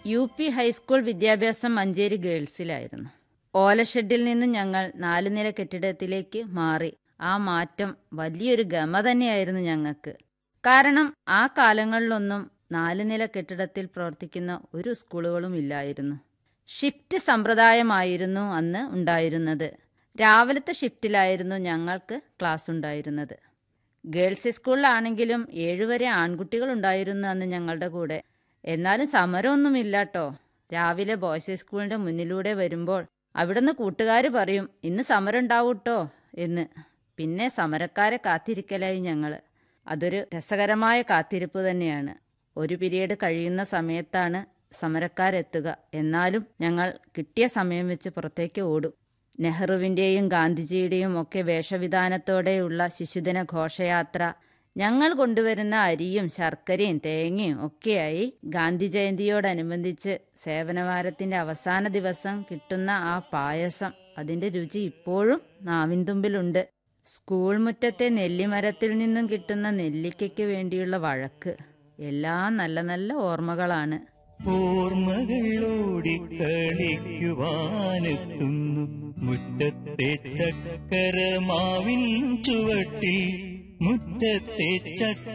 U P high school വിദ്യാഭ്യാസം മഞ്ചേരി ഗേൾസിലായിരുന്നു ഓലഷെഡിൽ നിന്ന് ഞങ്ങൾ നാല് നില കെട്ടിടത്തിലേക്ക് മാറി ആ മാറ്റം വലിയൊരു ഗമ തന്നെയായിരുന്നു ഞങ്ങൾക്ക് കാരണം ആ കാലങ്ങളിലൊന്നും നാല് നില കെട്ടിടത്തിൽ പ്രവർത്തിക്കുന്ന ഒരു സ്കൂളുകളും ഇല്ലായിരുന്നു ഷിഫ്റ്റ് സമ്പ്രദായമായിരുന്നു അന്ന് ഉണ്ടായിരുന്നത് രാവിലത്തെ ഷിഫ്റ്റിലായിരുന്നു ഞങ്ങൾക്ക് ക്ലാസ് ഉണ്ടായിരുന്നത് ഗേൾസ് സ്കൂളിലാണെങ്കിലും ഏഴുവരെ ആൺകുട്ടികൾ ഉണ്ടായിരുന്നു അന്ന് ഞങ്ങളുടെ കൂടെ എന്നാലും സമരമൊന്നുമില്ല കേട്ടോ രാവിലെ ബോയ്സ് സ്കൂളിന്റെ മുന്നിലൂടെ വരുമ്പോൾ അവിടുന്ന് കൂട്ടുകാർ പറയും ഇന്ന് സമരം ഉണ്ടാവൂട്ടോ എന്ന് പിന്നെ സമരക്കാരെ കാത്തിരിക്കലായി ഞങ്ങൾ അതൊരു രസകരമായ കാത്തിരിപ്പ് തന്നെയാണ് ഒരു പിരീഡ് കഴിയുന്ന സമയത്താണ് സമരക്കാരെത്തുക എന്നാലും ഞങ്ങൾ കിട്ടിയ സമയം വെച്ച് പുറത്തേക്ക് ഓടും നെഹ്റുവിന്റെയും ഗാന്ധിജിയുടെയും ഒക്കെ വേഷവിധാനത്തോടെയുള്ള ശിശുദിന ഘോഷയാത്ര ഞങ്ങൾ കൊണ്ടുവരുന്ന അരിയും ശർക്കരയും തേങ്ങയും ഒക്കെയായി ഗാന്ധി ജയന്തിയോടനുബന്ധിച്ച് സേവനവാരത്തിന്റെ അവസാന ദിവസം കിട്ടുന്ന ആ പായസം അതിന്റെ രുചി ഇപ്പോഴും നാവിൻ തുമ്പിലുണ്ട് സ്കൂൾ മുറ്റത്തെ നെല്ലിമരത്തിൽ നിന്നും കിട്ടുന്ന നെല്ലിക്കയ്ക്ക് വേണ്ടിയുള്ള വഴക്ക് എല്ലാം നല്ല നല്ല ഓർമ്മകളാണ് ഓർമ്മകളോടി കളിക്കുവാനെത്തുന്നു മുറ്റത്തെ ചക്കരമാവിൻ ചുവട്ടിൽ മുറ്റത്തെ ചക്ക